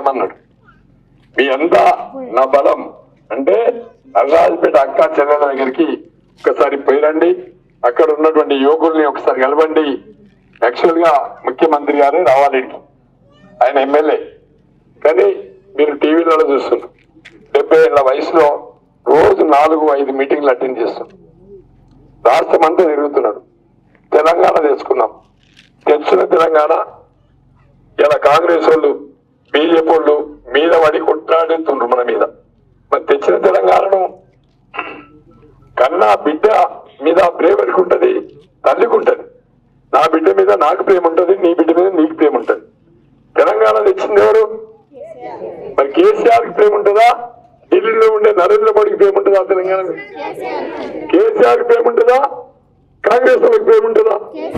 రమ్మన్నాడు మీ అంతా నా బలం అంటే అల్లాజ్పేట అక్క చెల్లెల దగ్గరికి ఒకసారి పోయిరండి అక్కడ ఉన్నటువంటి యువకుల్ని ఒకసారి కలవండి యాక్చువల్ గా ముఖ్యమంత్రి గారే రావాలి ఈడికి. ఆయన ఎమ్మెల్యే కానీ మీరు టీవీలలో చూస్తున్నారు డెబ్బై ఏళ్ళ వయసులో రోజు నాలుగు ఐదు మీటింగ్లు అటెండ్ చేస్తున్నారు రాష్ట్రం అంతా తిరుగుతున్నాడు తెలంగాణ తెచ్చుకున్నాం తెచ్చిన తెలంగాణ ఇలా కాంగ్రెస్ వాళ్ళు బీజేపీ వాళ్ళు మీద పడి కొట్లాడుతుండ్రు మన మీద మరి తెచ్చిన తెలంగాణను కన్నా బిడ్డ మీద ప్రేమ ఎవరికి ఉంటది తల్లికి ఉంటది నా బిడ్డ మీద నాకు ప్రేమ ఉంటది నీ బిడ్డ మీద నీకు ప్రేమ ఉంటది తెలంగాణ తెచ్చింది ఎవరు మరి కేసీఆర్ కి ప్రేమ ఉంటుందా ఢిల్లీలో ఉండే నరేంద్ర మోడీకి ప్రేమ ఉంటుందా తెలంగాణ మీద? కేసీఆర్ కి ప్రేమ ఉంటుందా కాంగ్రెస్ వాళ్ళకి ప్రేమ ఉంటుందా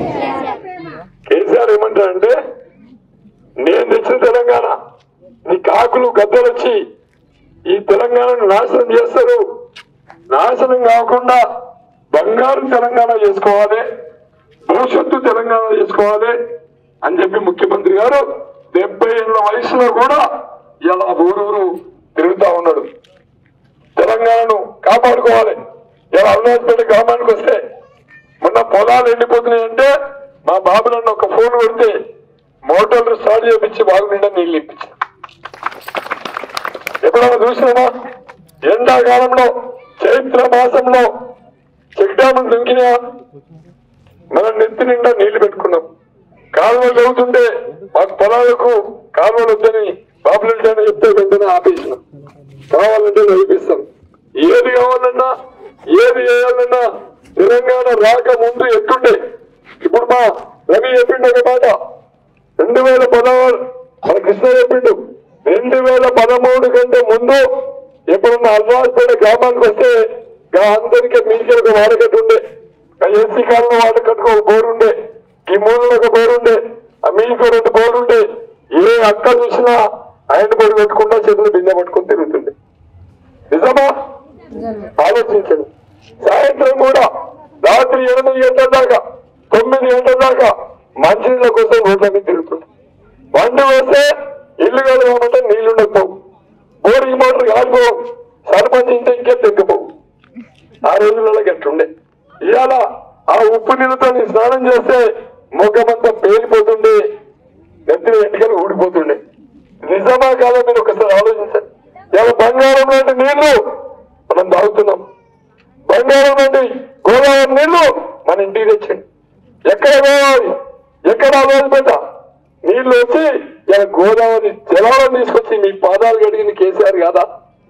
కేసీఆర్ ఏమంటాడంటే నేను తెచ్చిన తెలంగాణ నీ కాకులు గద్దలు వచ్చి ఈ తెలంగాణను నాశనం చేస్తారు నాశనం కాకుండా బంగారు తెలంగాణ చేసుకోవాలి భవిష్యత్తు తెలంగాణ చేసుకోవాలి అని చెప్పి ముఖ్యమంత్రి గారు డెబ్బై ఏళ్ళ వయసులో కూడా ఇలా ఊరూరు తిరుగుతా ఉన్నాడు తెలంగాణను కాపాడుకోవాలి ఇలా అరుణాచల్ గ్రామానికి వస్తే మొన్న పొలాలు ఎండిపోతున్నాయంటే మా బాబు నన్ను ఒక ఫోన్ కొడితే మోటార్లు స్టార్ట్ చేపించి బాగునిండా నీళ్ళు ఇప్పించి ఎప్పుడైనా చూసినామా ఎండాకాలంలో చైత్ర మాసంలో చెక్ డ్యాములు దుంకినా మనం నెత్తి నిండా నీళ్లు పెట్టుకున్నాం కాలువలు తవ్వుతుంటే మాకు పొలాలకు కాలువలు వద్దని బాబులంటే అని చెప్తే వెంటనే ఆపేసినాం కావాలంటే నడిపిస్తాం ఏది కావాలన్నా ఏది చేయాలన్నా తెలంగాణ రాక ముందు ఎట్టుండే ఇప్పుడు మా రవి చెప్పిండు ఒక మాట రెండు వేల పదహారు మన కృష్ణ చెప్పిండు రెండు వేల పదమూడు కంటే ముందు ఎప్పుడన్నా అల్వాస్పేట గ్రామానికి వస్తే గా అందరికీ మీకే ఒక వాడకట్టు ఉండే ఆ ఎస్సీ కాలంలో వాడకట్టుకు ఒక బోరు ఉండే ఈ మూలలో ఒక బోరు ఉండే ఆ మీకు రెండు బోరు ఉండే ఏ అక్క చూసినా ఆయన బోరు పెట్టుకుంటా చేతులు బిందె పట్టుకుని తిరుగుతుండే నిజమా ఆలోచించండి సాయంత్రం కూడా రాత్రి ఎనిమిది గంటల దాకా తొమ్మిది గంటల దాకా మంచినీళ్ళ కోసం రోడ్ల మీద తిరుగుతుంది వంట వస్తే ఇల్లు కలవాలంటే నీళ్లు ఉండకపోవు బోరింగ్ మోటార్ కాలిపోవు సర్పంచ్ ఇంటి ఇంకే తెగ్గపోవు ఆ రోజులలో గట్టుండే ఇవాళ ఆ ఉప్పు నీళ్ళతో నీ స్నానం చేస్తే మొగ్గమంతా పేలిపోతుండే నెత్తిన ఎంటికలు ఊడిపోతుండే నిజమా కాదా మీరు ఒకసారి ఆలోచించండి ఇవాళ బంగారం లాంటి నీళ్లు మనం తాగుతున్నాం బంగారం నుండి గోదావరి నీళ్లు మన ఇంటికి తెచ్చండి ఎక్కడ పోవాలి ఎక్కడ ఆలోచన నీళ్లు వచ్చి ఇలా గోదావరి జలాలను తీసుకొచ్చి మీ పాదాలు కడిగింది కేసీఆర్ కాదా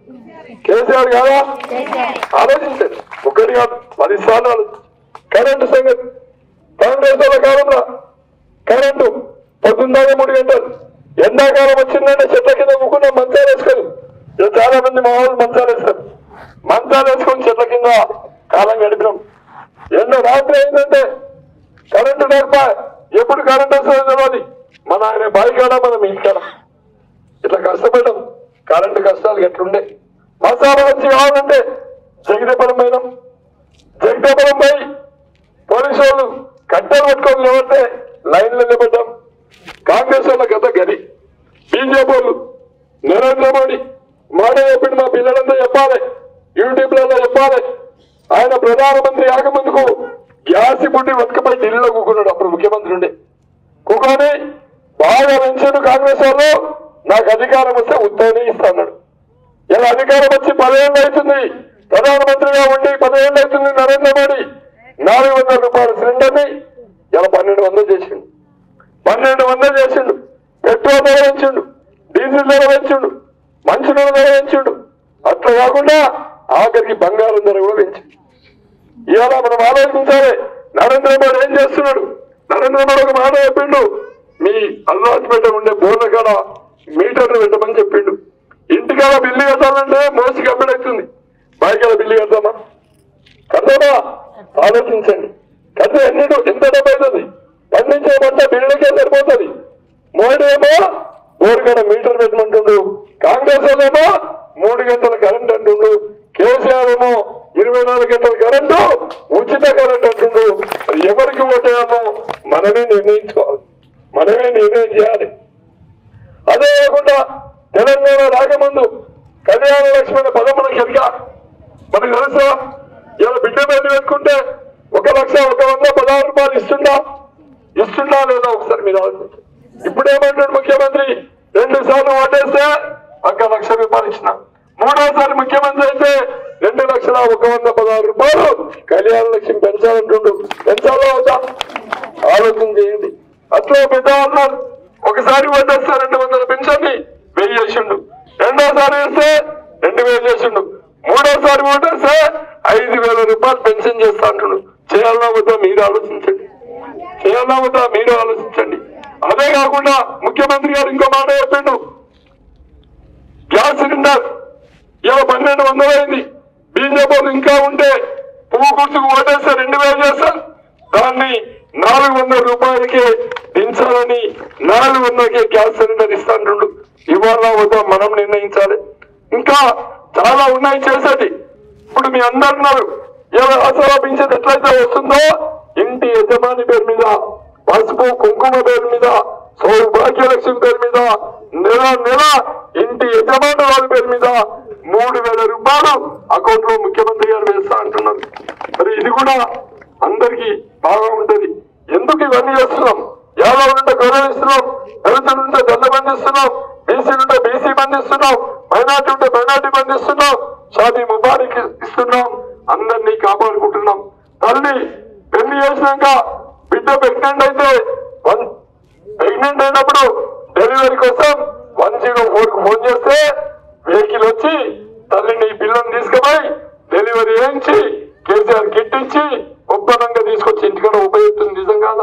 కేసీఆర్ కాదా ఆలోచించండి ఒకటి కాదు పది సార్లు ఆలోచించండి. కరెంటు సంగతి కాంగ్రెస్ వాళ్ళ కాలంలో కరెంటు పొద్దున్నదాకా మూడు గంటలు ఎండాకాలం వచ్చిందంటే చెట్ల కింద కూకున్న మంచాలు వేసుకొని ఇలా చాలా మంది మా వాళ్ళు మంచాలు వేస్తారు మంచాలు వేసుకొని చెట్ల కింద కాలం గడిపినాం ఎండ రాత్రి అయిందంటే కరెంటు లేకపో ఎప్పుడు కరెంట్ వస్తుందో తెలియదు మన ఆయన బావి కాడ మనం ఇంటికాడ ఇట్లా కష్టపడ్డాం కరెంటు కష్టాలు ఎట్లుండే మసాలా వచ్చి కావాలంటే జగదేపురం పోయినాం జగదేపురం పోయి పోలీసు వాళ్ళు కట్టెలు పట్టుకొని లేవంటే లైన్లో నిలబడ్డాం కాంగ్రెస్ వాళ్ళ కథ గది బీజేపీ వాళ్ళు నరేంద్ర మోడీ మోడీ చెప్పిండు మా పిల్లలంతా చెప్పాలి యూట్యూబ్లలో చెప్పాలి ఆయన ప్రధానమంత్రి ఆగమందుకు గ్యాస్ పుట్టి వెతకపై ఢిల్లీలో కూకున్నాడు అప్పుడు ముఖ్యమంత్రి ఉండే కూకొని బాగా పెంచాడు కాంగ్రెస్ వాళ్ళు నాకు అధికారం వస్తే ఉత్తరనే ఇస్తాడు ఇలా అధికారం వచ్చి పదేళ్ళు అవుతుంది ప్రధానమంత్రిగా ఉండి పదేళ్ళు అవుతుంది నరేంద్ర మోడీ నాలుగు వందల రూపాయల సిలిండర్ని ఇలా పన్నెండు వందలు చేసిండు పన్నెండు వందలు చేసిండు పెట్రోల్ ధర పెంచిండు డీజిల్ ధర పెంచిండు మంచినీళ్ళ ధర పెంచిండు అట్లా కాకుండా ఆఖరికి బంగారం ధర కూడా పెంచిండు ఇవాళ మనం ఆలోచించాలి నరేంద్ర మోడీ ఏం చేస్తున్నాడు నరేంద్ర మోడీ ఒక మాట చెప్పిండు మీ అల్లాసిపేట ఉండే బోర్ల కాడ మీటర్లు పెట్టమని చెప్పిండు ఇంటికాడ బిల్లు కట్టాలంటే మోసి కప్పిడవుతుంది బయకాల బిల్లు కడతామా కడతామా ఆలోచించండి కడితే ఎన్ని ఎంత డబ్బు అవుతుంది పండించే పంట బిల్లుకే సరిపోతుంది మోడీ ఏమో మూడు గంటల మీటర్ పెట్టమంటుండు కాంగ్రెస్ వాళ్ళేమో మూడు గంటల కరెంట్ అంటుండు కేసీఆర్ ఏమో ఇరవై నాలుగు గంటల కరెంటు ఉచిత కరెంట్ అంటుండు మరి ఎవరికి ఓటేయాలో మనమే నిర్ణయించుకోవాలి మనమే నిర్ణయం చేయాలి అదే కాకుండా తెలంగాణ రాకముందు కళ్యాణ లక్ష్మణ పదం మనకి ఎరిగా మనకు తెలుసా ఇలా బిడ్డ మీద పెట్టుకుంటే ఒక లక్ష ఒక వంద పదహారు రూపాయలు ఇస్తుందా ఇస్తుందా లేదా ఒకసారి మీరు ఆలోచించండి ఇప్పుడు ఏమంటాడు ముఖ్యమంత్రి రెండు సార్లు ఓటేస్తే ఒక లక్ష రూపాయలు ఇచ్చిన మూడోసారి ముఖ్యమంత్రి అయితే రెండు లక్షల ఒక వంద పదహారు రూపాయలు కళ్యాణ లక్ష్మి పెంచాలంటుండు పెంచాలో అవుతా ఆలోచన చేయండి అట్లా పెద్ద అన్నారు ఒకసారి ఓటేస్తే రెండు వందల పెన్షన్ని వెయ్యి చేసిండు రెండోసారి వేస్తే రెండు వేలు చేసిండు మూడోసారి ఓటేస్తే ఐదు వేల రూపాయలు పెన్షన్ చేస్తా అంటుండు చేయాలన్నా వద్దా మీరు ఆలోచించండి చేయాలన్నా వద్దా మీరు ఆలోచించండి అదే కాకుండా ముఖ్యమంత్రి గారు ఇంకో మాట చెప్పిండు గ్యాస్ సిలిండర్ ఇలా పన్నెండు వందలు అయింది బీజేపీ వాళ్ళు ఇంకా ఉంటే పువ్వు గుర్తుకు ఓటేస్తే రెండు వేలు చేస్తారు దాన్ని నాలుగు వందల రూపాయలకే దించాలని నాలుగు వందలకే గ్యాస్ సిలిండర్ ఇస్తాంటుండు ఇవాళ వద్దా మనం నిర్ణయించాలి ఇంకా చాలా ఉన్నాయి చేసేది ఇప్పుడు మీ అందరు ఉన్నారు ఇలా ఆసరా పింఛన్ ఎట్లయితే వస్తుందో ఇంటి యజమాని పేరు మీద పసుపు కుంకుమ పేరు మీద సౌభాగ్యలక్ష్మి పేరు మీద నెల నెల ఇంటి యజమాని వాళ్ళ పేరు మీద మూడు వేల రూపాయలు అకౌంట్ లో ముఖ్యమంత్రి గారు వేస్తా అంటున్నారు మరి ఇది కూడా అందరికి బాగా ఉంటది ఎందుకు ఇవన్నీ చేస్తున్నాం యాదవ్ నుండి గౌరవిస్తున్నాం దళితుల నుండి దళ బంధిస్తున్నాం బీసీ నుండి బీసీ బంధిస్తున్నాం మైనార్టీ ఉంటే మైనార్టీ బంధిస్తున్నాం షాదీ ముబారక్ ఇస్తున్నాం అందరినీ కాపాడుకుంటున్నాం తల్లి పెళ్లి చేసినాక బిడ్డ ప్రెగ్నెంట్ అయితే వన్ ప్రెగ్నెంట్ అయినప్పుడు డెలివరీ కోసం వన్ జీరో ఫోర్ కు ఫోన్ చేస్తే వెహికల్ వచ్చి తల్లిని పిల్లని తీసుకుపోయి డెలివరీ చేయించి కేసీఆర్ కిట్ ఇచ్చి ఒప్పనంగా తీసుకొచ్చి ఇంటికాడ ఉపయోగిస్తుంది నిజం కాదా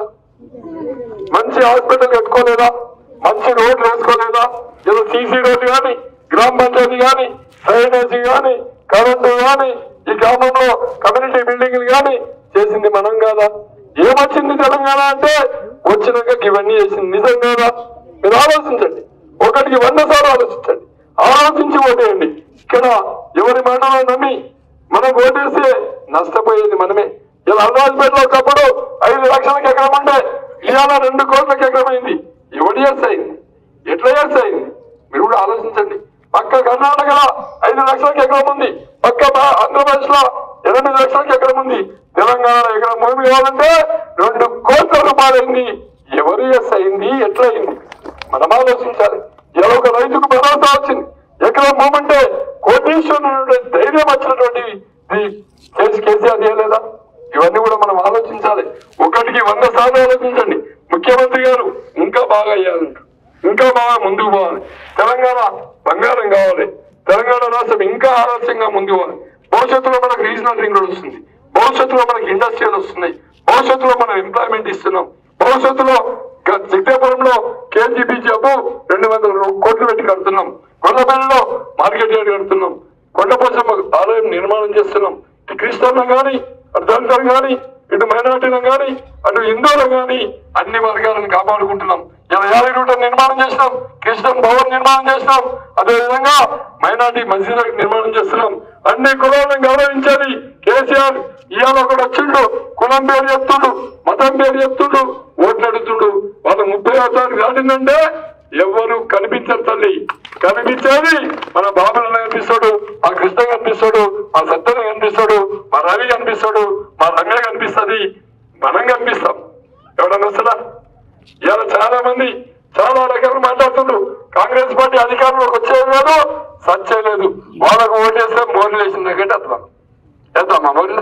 మంచి హాస్పిటల్ కట్టుకోలేదా మంచి రోడ్లు వేసుకోలేదా ఏదో సీసీ రోడ్డు కానీ గ్రామ పంచాయతీ కానీ డ్రైనేజీ కానీ కరెంటు కానీ ఈ గ్రామంలో కమ్యూనిటీ బిల్డింగ్లు కానీ చేసింది మనం కాదా ఏమొచ్చింది తెలంగాణ అంటే వచ్చినాక ఇవన్నీ చేసింది నిజం కాదా మీరు ఆలోచించండి ఒకటికి వంద సార్లు ఆలోచించండి ఆలోచించి ఓటేయండి ఇక్కడ ఎవరి మాటలో నమ్మి మనం ఓటేస్తే నష్టపోయేది మనమే ఇలా అల్లాజ్పేటలో ఒకప్పుడు ఐదు లక్షలకి ఎకరం ఉంటే ఇవాళ రెండు కోట్లకి ఎకరం అయింది ఎవడి ఇయర్స్ అయింది ఎట్లా ఇయర్స్ అయింది మీరు కూడా ఆలోచించండి పక్క కర్ణాటక ఐదు లక్షలకి ఎకరం ఉంది పక్క బా- ఆంధ్రప్రదేశ్ లో ఎనిమిది లక్షలకి ఎకరం ఉంది తెలంగాణ ఎకరం భూమి కావాలంటే రెండు కోట్ల రూపాయలు అయింది ఎవరి ఇయర్స్ అయింది ఎట్లా అయింది మనం ఆలోచించాలి ఇలా ఒక రైతుకు భరోసా వచ్చింది ఎకరం భూమి ఉంటే కోటీశ్వరుడు ధైర్యం వచ్చినటువంటి ఇది కేసు కేసీఆర్ చేయలేదా ఇవన్నీ కూడా మనం ఆలోచించాలి ఒకటికి వంద సార్లు ఆలోచించండి ముఖ్యమంత్రి గారు ఇంకా బాగా అయ్యాలంట ఇంకా బాగా ముందుకు పోవాలి తెలంగాణ బంగారం కావాలి తెలంగాణ రాష్ట్రం ఇంకా ఆలస్యంగా ముందుకు పోవాలి భవిష్యత్తులో మనకు రీజనల్ రింగ్ రోడ్ వస్తుంది భవిష్యత్తులో మనకి ఇండస్ట్రియల్ వస్తున్నాయి భవిష్యత్తులో మనం ఎంప్లాయ్మెంట్ ఇస్తున్నాం భవిష్యత్తులో గ- సిద్ధాపురంలో కేజీబీజీ అప్పు రెండు వందల రూ- కోట్లు పెట్టి కడుతున్నాం కొల్లపల్లిలో మార్కెట్ యార్డ్ కడుతున్నాం కొండపోచమ్మ ఆలయం నిర్మాణం చేస్తున్నాం ఇటు క్రిస్టియన్లు గాని అటు దళితులు గాని ఇటు మైనార్టీలను గాని అటు హిందువులు గాని అన్ని వర్గాలను కాపాడుకుంటున్నాం ఇలా యాదగిరిగుట్ట నిర్మాణం చేసినాం క్రిస్టియన్ భవన్ నిర్మాణం చేసినాం అదే విధంగా మైనార్టీ మసీదులకు నిర్మాణం చేస్తున్నాం అన్ని కులాలను గౌరవించాలి కేసీఆర్ ఇవాళ ఒకడు వచ్చిండు కులం పేరు చెప్తుండు మతం పేరు చెప్తుండు ఓట్లు అడుగుతుండు వాళ్ళ ముప్పై తారీఖు దాటిందంటే ఎవరు కనిపించరు తల్లి కనిపించేది మన బాబులు కనిపిస్తాడు ఆ కృష్ణ కనిపిస్తాడు ఆ సత్యన కనిపిస్తాడు మా రవి కనిపిస్తాడు మా రమ్య కనిపిస్తుంది మనం కనిపిస్తాం ఎవడన్నా వస్తుందా ఇవాళ చాలా మంది చాలా రకాలు మాట్లాడుతుండ్రు కాంగ్రెస్ పార్టీ అధికారంలోకి వచ్చేది లేదు సచ్చే లేదు వాళ్ళకు ఓటేస్తే మోర్లు వేసింది కంటే అట్లా వేద్దామా మోర్లు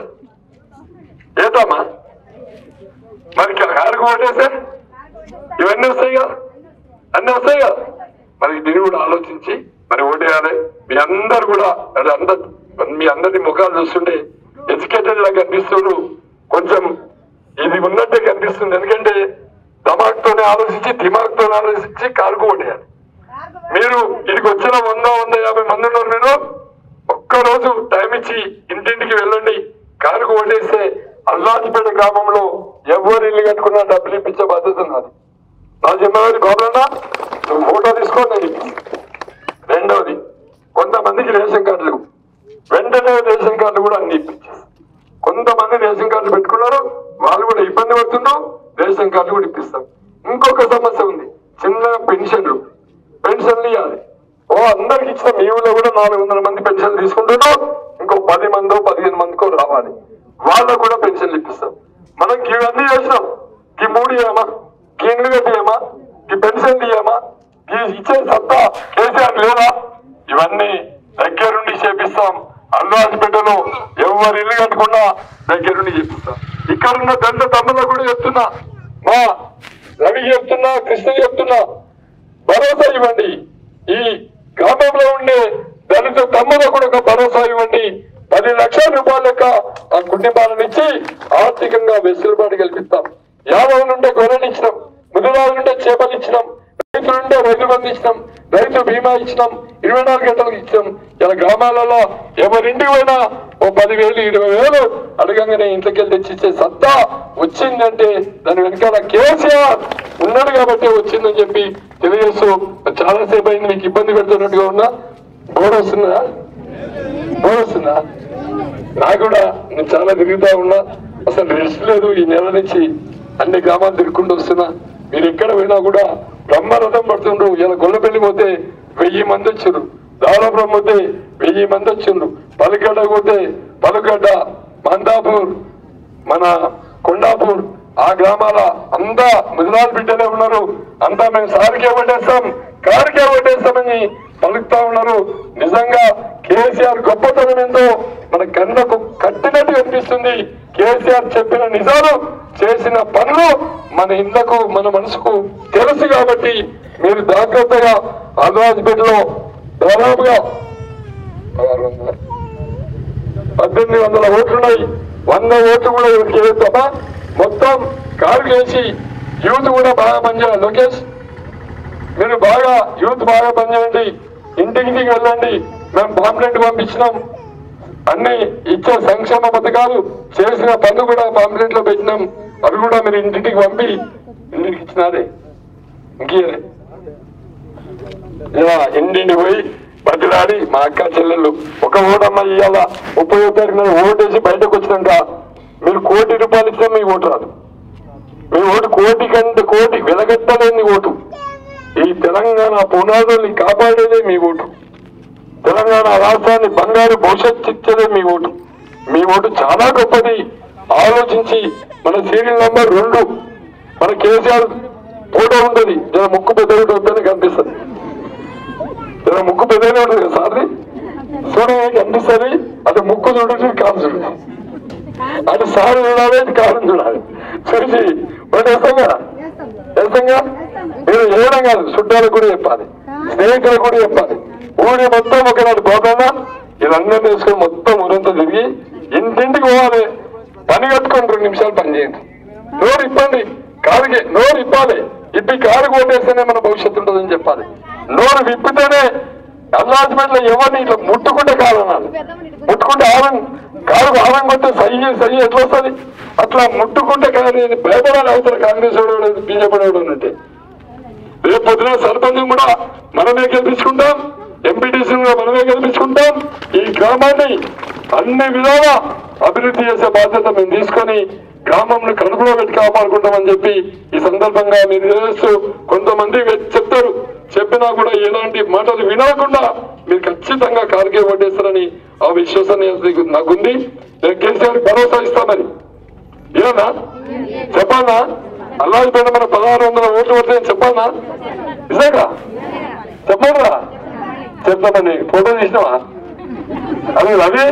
వేద్దామా మరి కారుకు ఓటేస్తే ఇవన్నీ వస్తాయి కదా అన్ని వస్తాయి కదా మరి దీన్ని కూడా ఆలోచించి మరి ఓటేయాలి మీ అందరు కూడా అది అందరు మీ అందరి ముఖాలు చూస్తుంటే ఎడ్యుకేటెడ్ లా కనిపిస్తున్నారు కొంచెం ఇది ఉన్నట్టే కనిపిస్తుంది ఎందుకంటే దమాక్తోనే ఆలోచించి దిమాగ్తోనే ఆలోచించి కారుకు ఓటేయాలి మీరు ఇక్కడికి వచ్చిన వంద వంద యాభై మంది ఉన్నారు మీరు ఒక్క రోజు టైం ఇచ్చి ఇంటింటికి వెళ్ళండి కారుకు ఓటేస్తే అల్లాజిపేట గ్రామంలో ఎవరు ఇల్లు కట్టుకున్నా డబ్బులు ఇప్పించే బాధ్యత నాది నా చిన్నవాడి బాబులన్నా నువ్వు ఫోటో తీసుకోండి నేను ఇప్పిస్తా. రెండవది కొంతమందికి రేషన్ కార్డులు లేవు. వెంటనే రేషన్ కార్డులు కూడా అన్ని ఇప్పించేసి కొంతమంది రేషన్ కార్డులు పెట్టుకున్నారు వాళ్ళు కూడా ఇబ్బంది పడుతున్నారు రేషన్ కార్డులు కూడా ఇప్పిస్తాం ఇంకొక సమస్య ఉంది చిన్న పెన్షన్లు పెన్షన్లు ఇవ్వాలి ఓ అందరికి ఇచ్చిన మీ ఊళ్ళో కూడా నాలుగు వందల మంది పెన్షన్ తీసుకుంటున్నాం ఇంకో పది మందో పదిహేను మందికో రావాలి వాళ్ళకు కూడా పెన్షన్లు ఇప్పిస్తాం మనం ఇవన్నీ చేసినాం ఈ మూడు ఇయ్యామా ఈ ఇండ్లు కట్టియమా ఈ పెన్షన్లు ఇయ్యామా ఈ ఇచ్చే సత్తా కేసీఆర్ లేదా ఇవన్నీ దగ్గరుండి చేపిస్తాం అల్లు హాస్పిటల్ ఎవరు ఇల్లు కట్టకుండా దగ్గరుండి చేపిస్తాం ఇక్కడున్న దండ తమ్ముళ్ళకు కూడా చెప్తున్నా మా రవి చెప్తున్నా కృష్ణ చెప్తున్నా భరోసా ఇవ్వండి ఈ గ్రామంలో ఉండే దళిత తమ్ములకు కూడా ఒక భరోసా ఇవ్వండి పది లక్షల రూపాయల లెక్క ఆ కుటుంబాలను ఇచ్చి ఆర్థికంగా వెసులుబాటు కల్పిస్తాం యాభై నుండే గొర్రెలు ఇచ్చినాం ముదిరాల నుండే చేపలు ఇచ్చినాం రైతు నుండే రైతు బంధు ఇచ్చినాం రైతు బీమా ఇచ్చినాం ఇరవై నాలుగు గంటలకు ఇచ్చినాం ఇలా గ్రామాలలో ఎవరింటికి పోయినా ఓ పదివేలు ఇరవై వేలు అడగంగానే ఇంట్లోకి వెళ్ళి తెచ్చిచ్చే సత్తా వచ్చిందంటే దాని వెనకాల కేసీఆర్ ఉన్నాడు కాబట్టి వచ్చిందని చెప్పి తెలియజేస్తూ చాలాసేపు అయింది మీకు ఇబ్బంది పెడుతున్నట్టుగా ఉన్నా బోర్ వస్తుందా బోర్ వస్తుందా నాకు కూడా నేను చాలా తిరుగుతా ఉన్నా అసలు రెస్ట్ లేదు ఈ నెల నుంచి అన్ని గ్రామాలు తిరుగుకుంటూ వస్తున్నా మీరు ఎక్కడ పోయినా కూడా బ్రహ్మరథం పడుతుండ్రు ఇలా గొల్లపల్లి పోతే వెయ్యి మంది వచ్చారు దాదాపురం పోతే వెయ్యి మంది వచ్చిండ్రు పలుగడ్డ పోతే పలుగడ్డ మందాపూర్ మన కొండాపూర్ ఆ గ్రామాల అంతా ముదిరాలు బిడ్డలే ఉన్నారు అంతా మేము సారికే పట్టేస్తాం కారికే పట్టేస్తామని పలుకుతా ఉన్నారు నిజంగా కేసీఆర్ గొప్పతనం ఏందో మన కళ్ళకు కట్టినట్టు కనిపిస్తుంది కేసీఆర్ చెప్పిన నిజాలు చేసిన పనులు మన ఇళ్లకు మన మనసుకు తెలుసు కాబట్టి మీరు జాగ్రత్తగా ఆదివాజపేటలో దాదాపుగా ఆరు వందల పద్దెనిమిది వందల ఓట్లున్నాయి వంద ఓట్లు కూడా ఎవరికి వేస్తామా మొత్తం కారు వేసి యూత్ కూడా బాగా పనిచేయాలి లోకేష్ మీరు బాగా యూత్ బాగా పనిచేయండి ఇంటింటికి వెళ్ళండి మేము పాంప్లెట్ పంపించినాం అన్ని ఇచ్చే సంక్షేమ పథకాలు చేసిన పనులు కూడా పాంప్లెట్ లో పెట్టినాం అవి కూడా మీరు ఇంటింటికి పంపి ఇంటికి ఇచ్చినారే ఇంకేరే ఇలా ఇంటింటికి పోయి బతిలాడి మా అక్క చెల్లెళ్ళు ఒక ఓటమ్మ ఇవాళ ముప్పై తారీఖు నాడు ఓటేసి బయటకు వచ్చినాక మీరు కోటి రూపాయలు ఇస్తే మీ ఓటు రాదు మీ ఓటు కోటి కంటే కోటి వెలగట్టలేని ఓటు ఈ తెలంగాణ పునాదుల్ని కాపాడేదే మీ ఓటు తెలంగాణ రాష్ట్రాన్ని బంగారు భవిష్యత్తు ఇచ్చేదే మీ ఓటు మీ ఓటు చాలా గొప్పది ఆలోచించి మన సీరియల్ నంబర్ రెండు మన కేసీఆర్ ఫోటో ఉంటుంది జర ముక్కు పెద్దగా వద్దని కనిపిస్తుంది జర ముక్కు పెద్దగానే ఉంటుంది కదా సార్ది చూడగా కనిపిస్తుంది అది ముక్కు చూడండి కాదు చూడండి అది సార్ చూడాలి ఇది కాలం చూడాలి చూసి ఒకటి వేస్తాంగా వేస్తాంగా మీరు వేయడం కాదు చుట్టాలకు కూడా చెప్పాలి స్నేహితులకు కూడా చెప్పాలి ఊరి మొత్తం ఒకనాడు పోతానా ఇదందరినీ వేసుకొని మొత్తం ఊరంతా తిరిగి ఇంటింటికి పోవాలి పని కట్టుకొని రెండు నిమిషాలు పని చేయండి నోరు ఇప్పండి కారుకి నోరు ఇప్పాలి ఇప్పి కారు కొట్టేస్తేనే మన భవిష్యత్తు ఉంటుందని చెప్పాలి నోరు విప్పితేనే అల్లాజ్మెంట్ లో ఎవరిని ఇట్లా ముట్టుకుంటే కాదనాలి ముట్టుకుంటే ఆరం కారు ఆరం కొట్టే సయ్యి సయ్యి ఎట్లా వస్తుంది అట్లా ముట్టుకుంటే కానీ భయపడాలి అవతల కాంగ్రెస్ వాడు బీజేపీ వాడు అంటే రేపు పొద్దున సర్పంచ్ కూడా మనమే గెలిపించుకుంటాం ఎంపీటీసీ కూడా మనమే గెలిపించుకుంటాం ఈ గ్రామాన్ని అన్ని విధాలా అభివృద్ధి చేసే బాధ్యత మేము తీసుకొని గ్రామంలో కడుపులో పెట్టి కాపాడుకుంటామని చెప్పి ఈ సందర్భంగా మీరు చేస్తూ కొంతమంది వె- చెప్తారు చెప్పినా కూడా ఎలాంటి మాటలు వినకుండా మీరు ఖచ్చితంగా కారుకే ఓటేస్తారని ఆ విశ్వసనీయత నాకుంది నేను కేసీఆర్ భరోసా ఇస్తామని ఏనా చెప్పాలా అల్లాది పైన మన పదహారు వందల ఓట్లు పడితే చెప్పాలా నిజంగా చెప్పరా చెప్తామని ఫోటో తీసినావా అదే రవి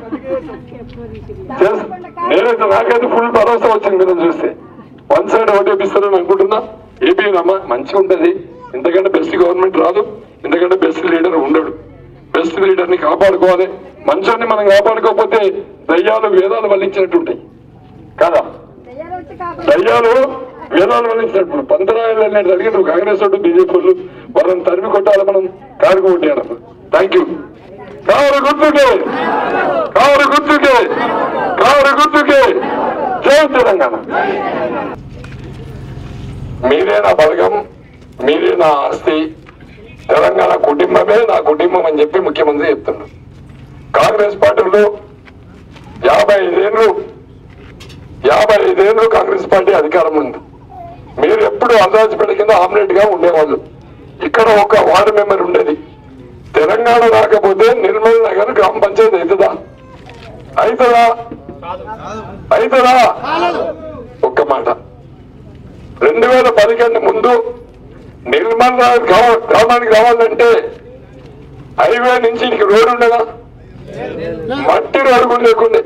చేస్- నేనైతే నాకైతే ఫుల్ భరోసా వచ్చింది మీరు చూస్తే వన్ సైడ్ ఓటు వేపిస్తారని అనుకుంటున్నా ఏపీ రమ్మా మంచిగా ఉంటది ఇంతకంటే బెస్ట్ గవర్నమెంట్ రాదు ఇంతకంటే బెస్ట్ లీడర్ ఉండడు బెస్ట్ లీడర్ ని కాపాడుకోవాలి మనుషుల్ని మనం కాపాడుకోకపోతే దయ్యాలు వేదాలు వల్లించినట్టు ఉంటాయి కదా దయ్యాలు వేదాలు వల్లించినట్టు పంతరాయలు అనేది జరిగిన కాంగ్రెస్ వాళ్ళు బీజేపీ వాళ్ళు వాళ్ళని తరిమి కొట్టాలి మనం కారుకు కొట్టేయాలి థ్యాంక్ యూ కారు గుర్తుకే కారు గుర్తుకే కారు గుర్తుకే జై తెలంగాణ మీరే నా బలగం మీరే నా ఆస్తి తెలంగాణ కుటుంబమే నా కుటుంబం అని చెప్పి ముఖ్యమంత్రి చెప్తున్నాడు కాంగ్రెస్ పార్టీలో యాభై ఐదేళ్ళు యాభై ఐదేళ్ళు కాంగ్రెస్ పార్టీ అధికారం ఉంది మీరు ఎప్పుడు అల్లాజిపేట కింద ఆమ్లెట్ గా ఉండేవాళ్ళు ఇక్కడ ఒక వార్డు మెంబర్ ఉండేది తెలంగాణ రాకపోతే నిర్మల్ నగర్ గ్రామ పంచాయతీ అవుతుందా అవుతుందా అవుతుందా ఒక్క మాట రెండు వేల పదికంటే ముందు నిర్మల్ నగర్ గ్రామ- గ్రామానికి రావాలంటే హైవే నుంచి ఇక్కడికి రోడ్డు ఉండగా మట్టి అడుగులు లేకుండే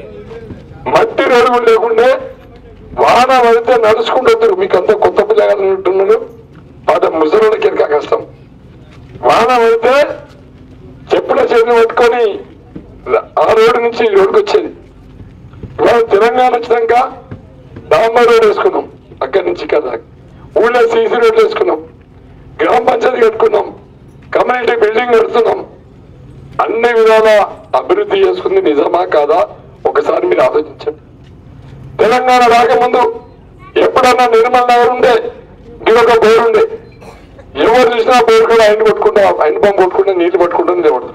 మట్టి అడుగులు లేకుండే వాన పడితే నడుచుకుంటూ వస్తారు మీకు అంతా కొత్త పిల్లగాలు ఉంటున్నారు పాత ముసలికి ఇంకా కష్టం వాన పడితే చెప్పుల చేతిని పట్టుకొని ఆ రోడ్డు నుంచి ఈ రోడ్డుకి వచ్చేది ఇవాళ తెలంగాణ వచ్చినాక డాంబర్ రోడ్ వేసుకున్నాం అక్కడి నుంచి ఇక్కడ దాకా ఊళ్ళో సీసీ రోడ్లు వేసుకున్నాం గ్రామ పంచాయతీ కట్టుకున్నాం కమ్యూనిటీ బిల్డింగ్ కడుతున్నాం అన్ని విధాల అభివృద్ధి చేసుకుంది నిజమా కాదా ఒకసారి మీరు ఆలోచించండి తెలంగాణ రాకముందు ఎప్పుడన్నా నిర్మల్ నగర్ ఉండే ఒక బోర్ ఉండే ఎవరు చూసినా బోర్ కూడా ఆయన కొట్టుకుంటా ఆయన పంపు కొట్టుకుంటే నీళ్లు పట్టుకుంటుంది దేవుడు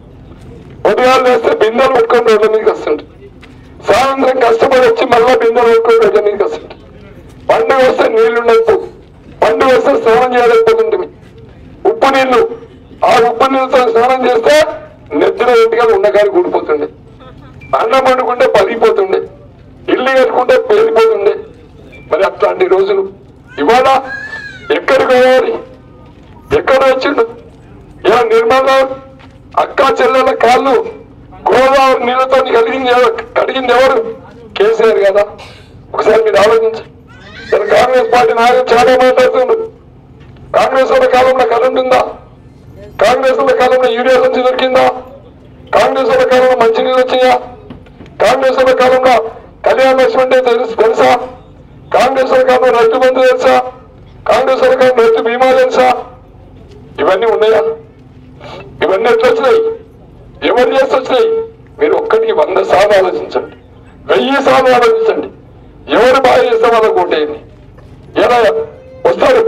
ఉదయాలు వేస్తే బిందెలు పెట్టుకొని రోడ్ల మీదకి వస్తుంటే సాయంత్రం కష్టపడి వచ్చి మళ్ళా బిందెలు పెట్టుకొని రోడ్ల మీదకి వస్తుంటే పండుగ వస్తే నీళ్లు ఉండకపో పండుగ వస్తే స్నానం చేయలేకపోతుంటే ఉప్పు నీళ్లు ఆ ఉప్పు నీళ్ళతో స్నానం చేస్తే నెత్తిన ఇంటిగా ఉండగాలి కూడిపోతుండే అన్నం వండుకుంటే పలిగిపోతుండే ఇల్లు కట్టుకుంటే పేలిపోతుండే మరి అట్లాంటి రోజులు ఇవాళ ఎక్కడికి పోవాలి ఎక్కడ వచ్చిండు ఇలా నిర్మల అక్క చెల్లెల కాళ్ళు గోదావరి నీళ్ళతో కలిగింది ఎవరు కడిగింది ఎవరు కేసీఆర్ కదా ఒకసారి మీరు ఆలోచించండి ఇలా కాంగ్రెస్ పార్టీ నాయకులు చాలా మాట్లాడుతుండ్రు కాంగ్రెస్ వాళ్ళ కాలంలో కరెంట్ ఉందా కాంగ్రెస్ వాళ్ళ కాలంలో యూరియా సంచి దొరికిందా కాంగ్రెస్ వాళ్ళ కాలంలో మంచినీళ్ళు వచ్చినాయా కాంగ్రెస్ వాళ్ళ కాలంలో కళ్యాణ లక్ష్మి అంటే తెలుసు తెలుసా కాంగ్రెస్ వాళ్ళ కాలంలో రైతు బంధు తెలుసా కాంగ్రెస్ వాళ్ళ కాలంలో రైతు బీమా తెలుసా ఇవన్నీ ఉన్నాయా ఇవన్నీ ఎట్లా వచ్చినాయి ఎవరు చేసి వచ్చినాయి మీరు ఒక్కటికి వంద సార్లు ఆలోచించండి వెయ్యి సార్లు ఆలోచించండి ఎవరు బాగా చేస్తే వాళ్ళకు ఓటేయండి ఎలా వస్తారు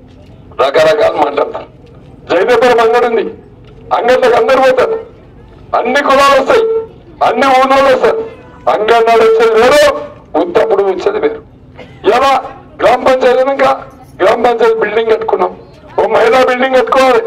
రకరకాలు మాట్లాడతారు జయదేపురం అంగడి ఉంది అంగడికి అందరు పోతారు అన్ని కులాలు వస్తాయి అన్ని ఊళ్ళో వస్తారు అంగడి వచ్చేది వేరు ఉత్తప్పుడు వచ్చేది వేరు ఎలా గ్రామ పంచాయతీ ఇంకా గ్రామ పంచాయతీ బిల్డింగ్ కట్టుకున్నాం ఓ మహిళా బిల్డింగ్ కట్టుకోవాలి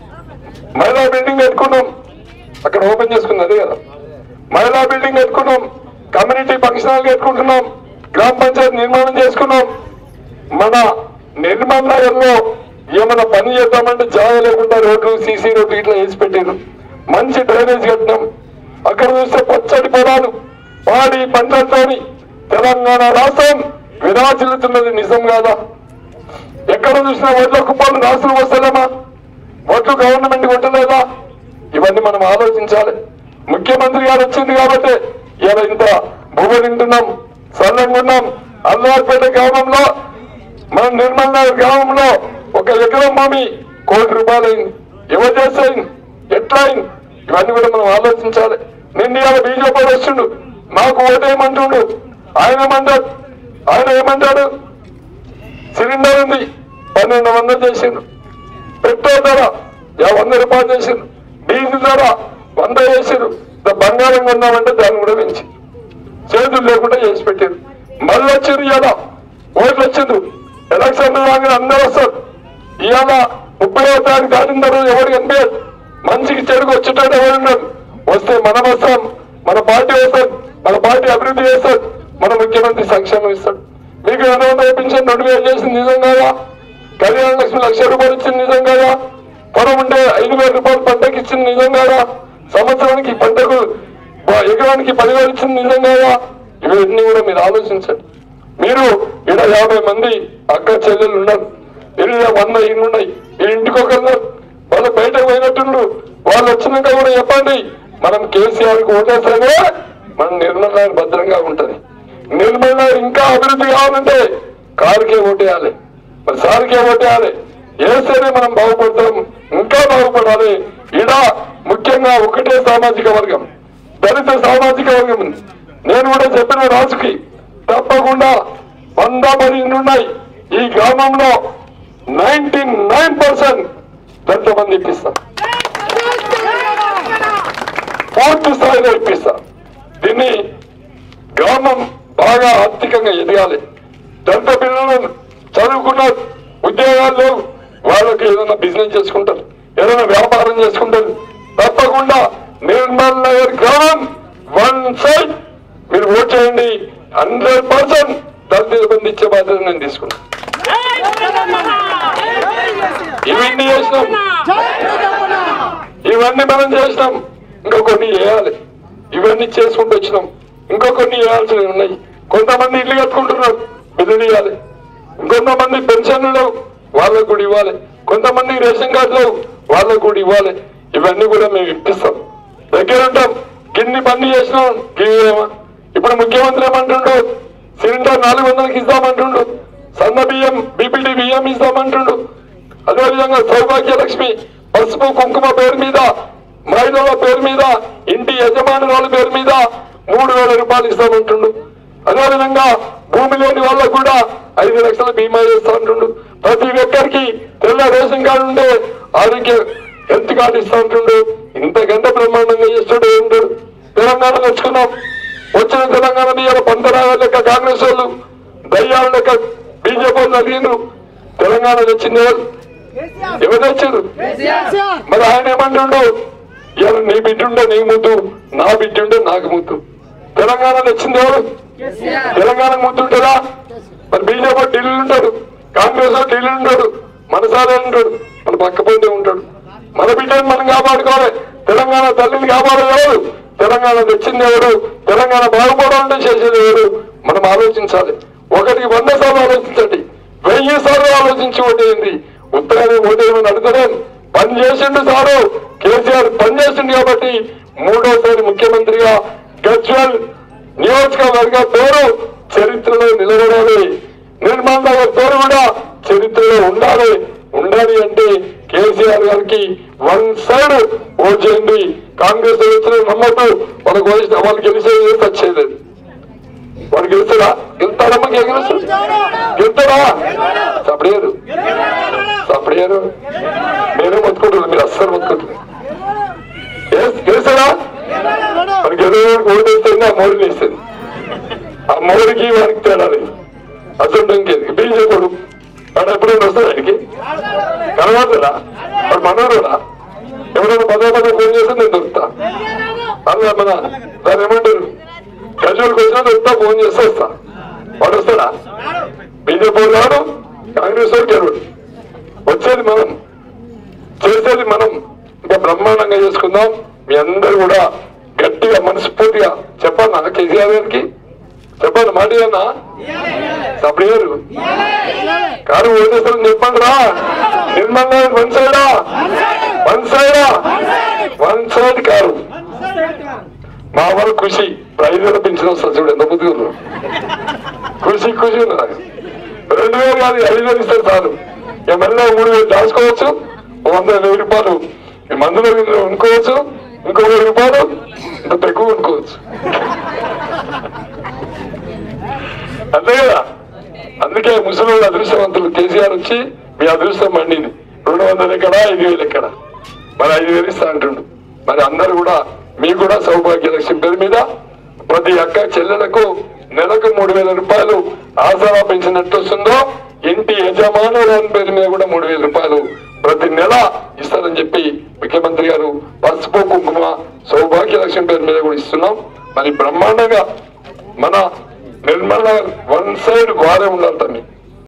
మహిళా బిల్డింగ్ కట్టుకున్నాం అక్కడ ఓపెన్ చేసుకుంది అదే కదా మహిళా బిల్డింగ్ కట్టుకున్నాం కమ్యూనిటీ ఫంక్షన్ హాల్ కట్టుకుంటున్నాం గ్రామ పంచాయతీ నిర్మాణం చేసుకున్నాం మన నిర్మల్ నగర్ లో ఏమైనా పని చేద్దామంటే జాగ లేకుండా రోడ్లు సీసీ రోడ్లు ఇట్లా వేసి పెట్టారు మంచి డ్రైనేజ్ కట్టినాం అక్కడ చూస్తే పచ్చడి పొలాలు పాడి పంటలతోని తెలంగాణ రాష్ట్రం విరాజిల్లుతున్నది నిజం కాదా ఎక్కడ చూసినా వడ్ల కుప్పలు నాశనం వస్తలేమా వడ్లు గవర్నమెంట్ కొట్టలేదా ఇవన్నీ మనం ఆలోచించాలి ముఖ్యమంత్రి గారు వచ్చింది కాబట్టి ఇలా ఇంత భూమి తింటున్నాం సల్లంగా ఉన్నాం అల్లార్పేట గ్రామంలో మన నిర్మల్ నగర్ గ్రామంలో ఒక ఎకరం భూమి కోటి రూపాయలు అయింది ఎవరు చేస్తే అయింది ఎట్లా అయింది ఇవన్నీ కూడా మనం ఆలోచించాలి నిన్న ఇవాళ బీజేపీ వస్తుండు మాకు ఓటేయమంటుండు ఆయన ఏమంటాడు ఆయన ఏమంటాడు సిలిండర్ ఉంది పన్నెండు వందలు చేసిండు పెట్రోల్ ధర యా వంద రూపాయలు చేసిండు డీజిల్ ధర వంద చేసిండు ఇంత బంగారం కొన్నామంటే దాన్ని కూడా పెంచి చేతులు లేకుండా చేసి పెట్టారు మళ్ళీ వచ్చింది ఇవాళ ఓట్లు వచ్చింది ఎలక్షన్ రాగానే అందరూ వస్తారు ఇవాళ ముప్పై తారీఖు దాటిన తర్వాత ఎవరు కనిపించదు మంచికి చెడుకు వచ్చేటట్టు ఎవరు ఉన్నారు వస్తే మనం వస్తాం మన పార్టీ వస్తాం మన పార్టీ అభివృద్ధి చేస్తాం మన ముఖ్యమంత్రి సంక్షేమం ఇస్తాడు మీకు రెండు వందల పింఛన్ రెండు వేలు చేసింది నిజం కాదా కళ్యాణ లక్ష్మి లక్ష రూపాయలు ఇచ్చింది నిజం కాదా పొలం ఉంటే ఐదు వేల రూపాయలు పంటకి ఇచ్చింది నిజం కాదా సంవత్సరానికి పంటకు వా- ఎకరానికి పదివేలు ఇచ్చింది నిజం కాదా ఇవన్నీ కూడా మీరు ఆలోచించండి మీరు ఇక్కడ యాభై మంది అక్క చెల్లెలు ఉన్నారు ఇల్లు వంద ఇల్లు ఉన్నాయి ఈ ఇంటికి ఒకరు వాళ్ళు బయటకు పోయినట్టుండ్రు వాళ్ళు వచ్చినాక కూడా చెప్పండి మనం కేసీఆర్ కి ఓటేస్తేనే మన నిర్మల్ నగర్ భద్రంగా ఉంటది నిర్మల్ నగర్ ఇంకా అభివృద్ధి కావాలంటే కారుకే ఓటేయాలి మరి సార్కే ఓటేయాలి వేస్తేనే మనం బాగుపడతాం ఇంకా బాగుపడాలి ఇడ ముఖ్యంగా ఒకటే సామాజిక వర్గం దళిత సామాజిక వర్గం ఉంది. నేను కూడా చెప్పిన రాజుకి తప్పకుండా వంద మరి ఇన్ని ఉన్నాయి ఈ గ్రామంలో నైన్టీ నైన్ పర్సెంట్ దళిత మంది ఇప్పిస్తాం పూర్తి స్థాయిలో ఇప్పిస్తాం దీన్ని గ్రామం బాగా ఆర్థికంగా ఎదగాలి దళిత పిల్లలు చదువుకున్నారు ఉద్యోగాలు లేవు వాళ్ళకి ఏదైనా బిజినెస్ చేసుకుంటారు ఏదైనా వ్యాపారం చేసుకుంటారు తప్పకుండా నిర్మల్ నగర్ గ్రామం వన్ సైడ్ మీరు ఓట్ చేయండి హండ్రెడ్ పర్సెంట్ దళితుల బంధు ఇచ్చే బాధ్యత నేను తీసుకున్నాను ఇవన్నీ చేసినాం ఇవన్నీ మనం చేసినాం ఇంకా కొన్ని చేయాలి ఇవన్నీ చేసుకుంటూ వచ్చినాం ఇంకో కొన్ని చేయాల్సినవి ఉన్నాయి కొంతమంది ఇల్లు కట్టుకుంటున్నారు బిల్లులు ఇవ్వాలి ఇంకొంతమంది పెన్షన్లు లేవు వాళ్ళకు కూడా ఇవ్వాలి కొంతమంది రేషన్ కార్డులు వాళ్ళకు కూడా ఇవ్వాలి ఇవన్నీ కూడా మేము ఇప్పిస్తాం దగ్గర ఉంటాం గిన్ని పని చేసినాం గిరిమా ఇప్పుడు ముఖ్యమంత్రి ఏమంటుండు సిలిండర్ నాలుగు వందలకి ఇస్తామంటుండు సన్న బియ్యం బీపీటీ బియ్యం ఇస్తామంటుండు అదేవిధంగా సౌభాగ్య లక్ష్మి పసుపు కుంకుమ పేరు మీద మహిళల పేరు మీద ఇంటి యజమానురాల పేరు మీద మూడు వేల రూపాయలు ఇస్తామంటుండు అదేవిధంగా భూమి లేని వాళ్ళకు కూడా ఐదు లక్షల బీమా చేస్తా అంటుండు ప్రతి ఒక్కరికి తెల్ల రేషన్ కార్డు ఉండే ఆరోగ్య హెల్త్ కార్డు ఇస్తా అంటుండు ఇంతకంటే బ్రహ్మాండంగా చేస్తుండే ఉంటాడు తెలంగాణ తెచ్చుకున్నాం వచ్చిన తెలంగాణ మీద పంతరాల లెక్క కాంగ్రెస్ వాళ్ళు దయ్యాల లెక్క బీజేపీ వాళ్ళు అడిగినారు తెలంగాణ తెచ్చింది ఎవరు ఎవరు తెచ్చారు మరి ఆయన ఏమంటుండు ఇవాళ నీ బిడ్డుండే నీ ముద్దు నా బిడ్డుండే నాకు ముద్దు తెలంగాణ తెచ్చింది ఎవరు తెలంగాణ ముద్దు ఉంటుందా మరి బీజేపీ ఢిల్లీ ఉంటాడు కాంగ్రెస్ వాడు ఢిల్లీ ఉంటాడు మన సారే ఉంటాడు మన పక్క పోతే ఉంటాడు మన బిడ్డని మనం కాపాడుకోవాలి తెలంగాణ తల్లిని కాపాడేది ఎవరు తెలంగాణ తెచ్చింది ఎవరు తెలంగాణ బాగుపడాలంటే చేసేది ఎవరు మనం ఆలోచించాలి ఒకటికి వంద సార్లు ఆలోచించండి వెయ్యి సార్లు ఆలోచించి ఓటేయండి ఉత్తరాన్ని ఓటేయమని అడుగుతాం పని చేసిండు సారు కేసీఆర్ పని చేసిండు కాబట్టి మూడోసారి ముఖ్యమంత్రిగా గజ్వల్ నియోజకవర్గ పేరు చరిత్రలో నిలబడాలి నిర్మల్ నగర్ పేరు కూడా చరిత్రలో ఉండాలి ఉండాలి అంటే కేసీఆర్ గారికి వన్ సైడ్ ఓట్ చేయండి కాంగ్రెస్ వచ్చిన నమ్మద్దు వాళ్ళకి వేసిన వాళ్ళు గెలిచేది వచ్చేది వాడు గెలుస్తాడా గెలుస్తాడమ్మా గెలుస్తాడు గెలుస్తాడా సపడేరు సపడేరు నేనే మొత్తుకుంటున్నాను మీరు అస్సలు మొత్తుకుంటున్నారు గెలుస్తాడా మరి గెలవడానికి ఓటు వేస్తుంది ఆ మోడీని వేస్తుంది ఆ మోడీకి వారికి తేడా లేదు అసలు ఇంకేది బీజేపీ వాడు ఎప్పుడైనా వస్తాడు ఆయనకి కనబడతాడా వాడు మనోడా ఎవరైనా పదో పదో ఫోన్ చేస్తే నేను దొరుకుతా అలా మన దాన్ని ఏమంటారు గజులకు వచ్చినా దొరుకుతా ఫోన్ చేస్తే వస్తా వాడు వస్తాడా బీజేపీ రాడు కాంగ్రెస్ వాడు గెలవడు వచ్చేది మనం చేసేది మనం ఇంకా బ్రహ్మాండంగా చేసుకుందాం మీ అందరు కూడా గట్టిగా మనస్ఫూర్తిగా చెప్పన్నా కేసీఆర్ గారికి చెప్పండి మాట అన్నా సపడేరు కారు ఓటేస్తారని చెప్పండి రా నిర్మల్ వన్ సైడా వన్ సైడా వన్ సైడ్ కారు మా వారు ఖుషి ఐదు పెంచిన వస్తారు చూడు ఎంత బుద్ధి ఖుషి ఖుషి ఉన్నారు రెండు వేలు కాదు ఐదు వేలు ఇస్తారు చాలు ఎమ్మెల్యే మూడు వేలు దాచుకోవచ్చు ఓ వంద వెయ్యి రూపాయలు ఈ మందులో గిన్నెలో కొనుక్కోవచ్చు ఇంకో వెయ్యి రూపాయలు ఇంత ఎక్కువ కొనుక్కోవచ్చు అంతే కదా అందుకే ముసలి అదృష్టవంతులు కేసీఆర్ వచ్చి మీ అదృష్టం మండింది రెండు వందలు ఎక్కడ ఐదు వేలు ఎక్కడ మరి ఐదు వేలు ఇస్తా అంటుండు మరి అందరు కూడా మీకు కూడా సౌభాగ్య లక్ష్యం పేరు మీద ప్రతి అక్క చెల్లెలకు నెలకు మూడు వేల రూపాయలు ఆసరా పెంచినట్టు వస్తుందో ఇంటి యజమానుల పేరు మీద కూడా మూడు వేల రూపాయలు ప్రతి నెల ఇస్తారని చెప్పి ముఖ్యమంత్రి గారు పసుపు కుంకుమ సౌభాగ్య లక్ష్యం పేరు మీద కూడా ఇస్తున్నాం మరి బ్రహ్మాండంగా మన నిర్మల వన్ సైడ్ వారే ఉండాలి తమ్మి